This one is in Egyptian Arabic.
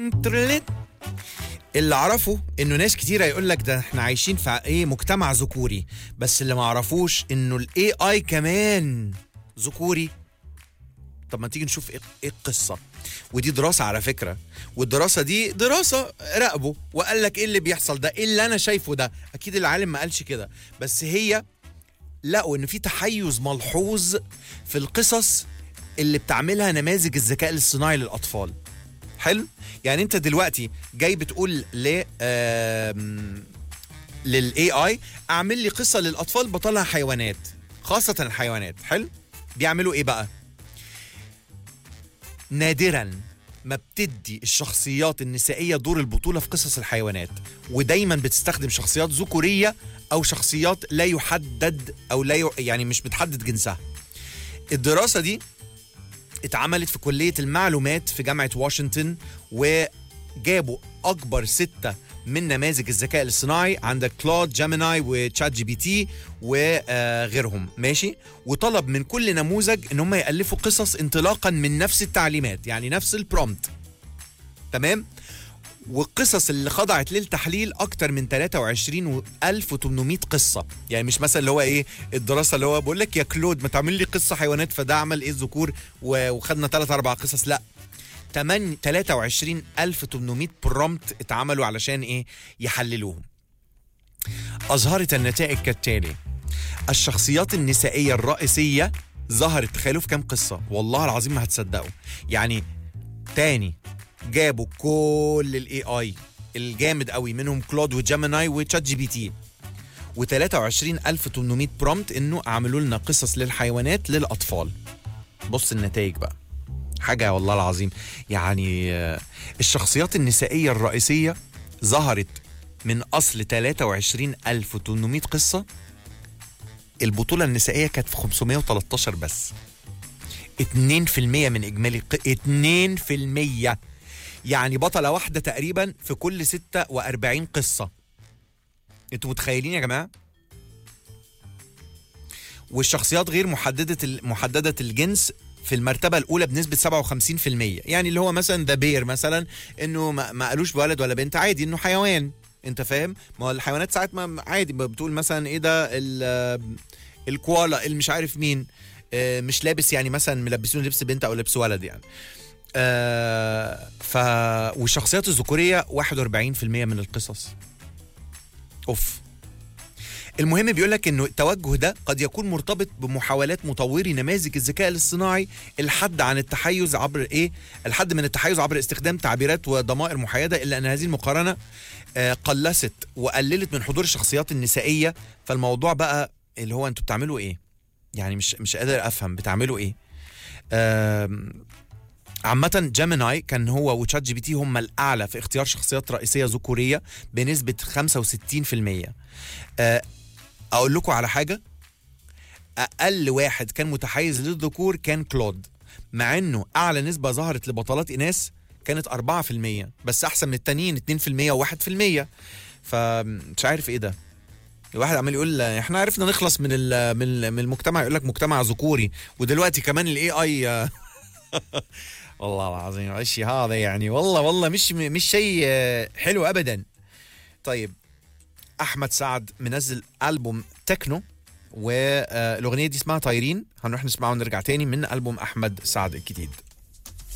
ترلت. اللي اعرفه انه ناس كتيره يقول لك ده احنا عايشين في ايه مجتمع ذكوري بس اللي ما اعرفوش انه الاي اي كمان ذكوري طب ما تيجي نشوف ايه إيه القصه ودي دراسه على فكره والدراسه دي دراسه راقبه وقال لك ايه اللي بيحصل ده ايه اللي انا شايفه ده اكيد العالم ما قالش كده بس هي لقوا ان في تحيز ملحوظ في القصص اللي بتعملها نماذج الذكاء الاصطناعي للاطفال حلو يعني انت دلوقتي جاي بتقول ل للاي اي اعمل لي قصه للاطفال بطلها حيوانات خاصه الحيوانات حلو بيعملوا ايه بقى نادرا ما بتدي الشخصيات النسائيه دور البطوله في قصص الحيوانات ودايما بتستخدم شخصيات ذكوريه او شخصيات لا يحدد او لا ي... يعني مش متحدد جنسها الدراسه دي اتعملت في كلية المعلومات في جامعة واشنطن وجابوا أكبر ستة من نماذج الذكاء الاصطناعي عندك كلود جيميناي وتشات جي بي تي وغيرهم ماشي وطلب من كل نموذج ان هم يالفوا قصص انطلاقا من نفس التعليمات يعني نفس البرومت تمام والقصص اللي خضعت للتحليل اكتر من 23800 قصه يعني مش مثلا اللي هو ايه الدراسه اللي هو بقول لك يا كلود ما تعمل لي قصه حيوانات فده عمل ايه الذكور و- وخدنا ثلاث اربع قصص لا 8 23800 برومت اتعملوا علشان ايه يحللوهم اظهرت النتائج كالتالي الشخصيات النسائيه الرئيسيه ظهرت تخيلوا في كام قصه والله العظيم ما هتصدقوا يعني تاني جابوا كل الاي اي الجامد قوي منهم كلود وجيميناي وتشات جي بي تي و23800 برومت انه اعملوا لنا قصص للحيوانات للاطفال بص النتائج بقى حاجه والله العظيم يعني آه، الشخصيات النسائيه الرئيسيه ظهرت من اصل 23800 قصه البطوله النسائيه كانت في 513 بس 2% من اجمالي ق- 2% يعني بطله واحده تقريبا في كل 46 قصه انتوا متخيلين يا جماعه والشخصيات غير محدده ال- محدده الجنس في المرتبه الاولى بنسبه 57% يعني اللي هو مثلا ذا بير مثلا انه ما ما قالوش بولد ولا بنت عادي انه حيوان انت فاهم ما هو الحيوانات ساعات ما عادي بتقول مثلا ايه ده ال- الكوالا اللي مش عارف مين آه، مش لابس يعني مثلا ملبسينه لبس بنت او لبس ولد يعني آه ف والشخصيات الذكوريه 41% من القصص اوف المهم بيقول لك انه التوجه ده قد يكون مرتبط بمحاولات مطوري نماذج الذكاء الاصطناعي الحد عن التحيز عبر ايه الحد من التحيز عبر استخدام تعبيرات وضمائر محايده الا ان هذه المقارنه آه، قلست وقللت من حضور الشخصيات النسائيه فالموضوع بقى اللي هو انتوا بتعملوا ايه يعني مش مش قادر افهم بتعملوا ايه آم، عامة جيميناي كان هو وتشات جي بي تي هم الأعلى في اختيار شخصيات رئيسية ذكورية بنسبة 65% آه، أقول لكم على حاجة أقل واحد كان متحيز للذكور كان كلود مع إنه أعلى نسبة ظهرت لبطلات إناث كانت 4% بس أحسن من التانيين 2% و1% فمش عارف إيه ده الواحد عمال يقول احنا عرفنا نخلص من ال- من ال- من المجتمع يقول لك مجتمع ذكوري ودلوقتي كمان الاي اي والله العظيم ايش هذا يعني والله والله مش مش شيء آه، حلو ابدا طيب احمد سعد منزل البوم تكنو والاغنيه دي اسمها طايرين هنروح نسمعها ونرجع تاني من البوم احمد سعد الجديد